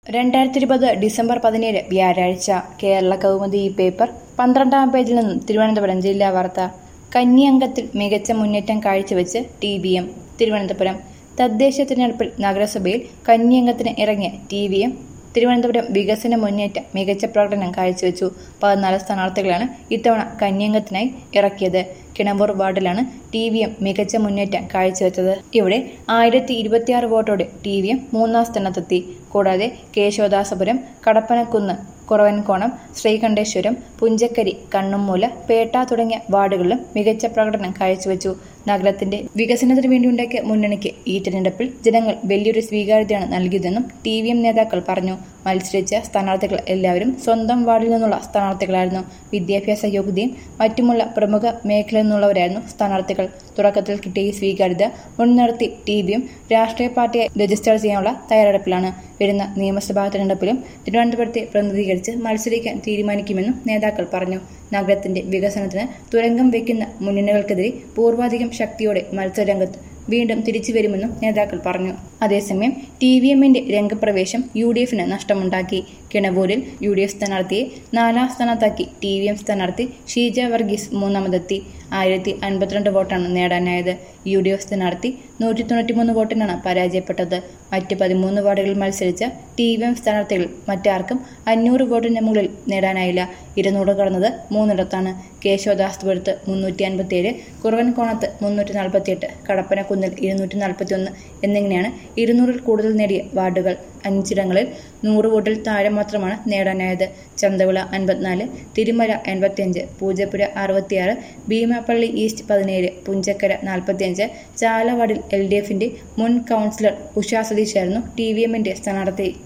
രണ്ടായിരത്തി ഇരുപത് ഡിസംബർ പതിനേഴ് വ്യാഴാഴ്ച കേരള കൗമുദി ഈ പേപ്പർ പന്ത്രണ്ടാം പേജിൽ നിന്നും തിരുവനന്തപുരം ജില്ലാ വാർത്ത കന്നി അംഗത്തിൽ മികച്ച മുന്നേറ്റം കാഴ്ചവെച്ച് ടി വി എം തിരുവനന്തപുരം തദ്ദേശ തിരഞ്ഞെടുപ്പിൽ നഗരസഭയിൽ കന്നി അംഗത്തിന് ഇറങ്ങിയ ടി വി എം തിരുവനന്തപുരം വികസന മുന്നേറ്റം മികച്ച പ്രകടനം കാഴ്ചവെച്ചു പതിനാല് സ്ഥാനാർത്ഥികളാണ് ഇത്തവണ കന്യംഗത്തിനായി ഇറക്കിയത് കിണമ്പൂർ വാർഡിലാണ് ടി വി എം മികച്ച മുന്നേറ്റം കാഴ്ചവെച്ചത് ഇവിടെ ആയിരത്തി ഇരുപത്തിയാറ് വോട്ടോടെ ടി വി എം മൂന്നാം സ്ഥാനത്തെത്തി കൂടാതെ കേശവദാസപുരം കടപ്പനക്കുന്ന് കുറവൻകോണം ശ്രീകണ്ഠേശ്വരം പുഞ്ചക്കരി കണ്ണുമൂല പേട്ട തുടങ്ങിയ വാർഡുകളിലും മികച്ച പ്രകടനം കാഴ്ചവെച്ചു നഗരത്തിന്റെ വികസനത്തിന് വേണ്ടിയുണ്ടാക്കിയ മുന്നണിക്ക് ഈ തിരഞ്ഞെടുപ്പിൽ ജനങ്ങൾ വലിയൊരു സ്വീകാര്യതയാണ് നൽകിയതെന്നും ടി വി എം നേതാക്കൾ പറഞ്ഞു മത്സരിച്ച സ്ഥാനാർത്ഥികൾ എല്ലാവരും സ്വന്തം വാർഡിൽ നിന്നുള്ള സ്ഥാനാർത്ഥികളായിരുന്നു വിദ്യാഭ്യാസ യോഗ്യതയും മറ്റുമുള്ള പ്രമുഖ മേഖലയിൽ നിന്നുള്ളവരായിരുന്നു സ്ഥാനാർത്ഥികൾ തുടക്കത്തിൽ കിട്ടിയ ഈ സ്വീകാര്യത മുൻനിർത്തി ടി വി എം രാഷ്ട്രീയ പാർട്ടിയെ രജിസ്റ്റർ ചെയ്യാനുള്ള തയ്യാറെടുപ്പിലാണ് വരുന്ന നിയമസഭാ തെരഞ്ഞെടുപ്പിലും തിരുവനന്തപുരത്തെ പ്രതിനിധീകരിച്ച് മത്സരിക്കാൻ തീരുമാനിക്കുമെന്നും നേതാക്കൾ പറഞ്ഞു നഗരത്തിന്റെ വികസനത്തിന് തുരങ്കം വയ്ക്കുന്ന മുന്നണികൾക്കെതിരെ പൂർവാധികം ശക്തിയോടെ മത്സരരംഗത്ത് വീണ്ടും തിരിച്ചു വരുമെന്നും നേതാക്കൾ പറഞ്ഞു അതേസമയം ടി വി എമ്മിന്റെ രംഗപ്രവേശം യു ഡി എഫിന് നഷ്ടമുണ്ടാക്കി കിണവൂരിൽ യു ഡി എഫ് സ്ഥാനാർത്ഥിയെ നാലാം സ്ഥാനത്താക്കി ടി വി എം സ്ഥാനാർത്ഥി ഷീജ വർഗീസ് മൂന്നാമതെത്തി ആയിരത്തി അൻപത്തിരണ്ട് വോട്ടാണ് നേടാനായത് യു ഡി എഫ് സ്ഥാനാർത്ഥി നൂറ്റി തൊണ്ണൂറ്റിമൂന്ന് വോട്ടിനാണ് പരാജയപ്പെട്ടത് മറ്റ് പതിമൂന്ന് വാർഡുകളിൽ മത്സരിച്ച ടി വി എം സ്ഥാനാർത്ഥികൾ മറ്റാർക്കും അഞ്ഞൂറ് വോട്ടിന് മുകളിൽ നേടാനായില്ല ഇരുന്നൂറ് കടന്നത് മൂന്നിടത്താണ് കേശവദാസ്പുരത്ത് മുന്നൂറ്റി അൻപത്തിയേഴ് കുറവൻകോണത്ത് മുന്നൂറ്റി നാൽപ്പത്തിയെട്ട് കടപ്പനക്കുന്നിൽ ഇരുന്നൂറ്റി നാൽപ്പത്തി ഒന്ന് എന്നിങ്ങനെയാണ് ഇരുന്നൂറിൽ കൂടുതൽ നേടിയ വാർഡുകൾ അഞ്ചിടങ്ങളിൽ നൂറ് വോട്ടിൽ താഴെ മാത്രമാണ് നേടാനായത് ചന്തവിള അൻപത്തിനാല് തിരുമല എൺപത്തിയഞ്ച് പൂജപ്പുര അറുപത്തിയാറ് ഭീമാപ്പള്ളി ഈസ്റ്റ് പതിനേഴ് പുഞ്ചക്കര നാൽപ്പത്തിയഞ്ച് ചാലവാടിൽ എൽ ഡി എഫിന്റെ മുൻ കൗൺസിലർ ഉഷാ സതീഷായിരുന്നു ടി വി എമ്മിന്റെ സ്ഥാനാർത്ഥി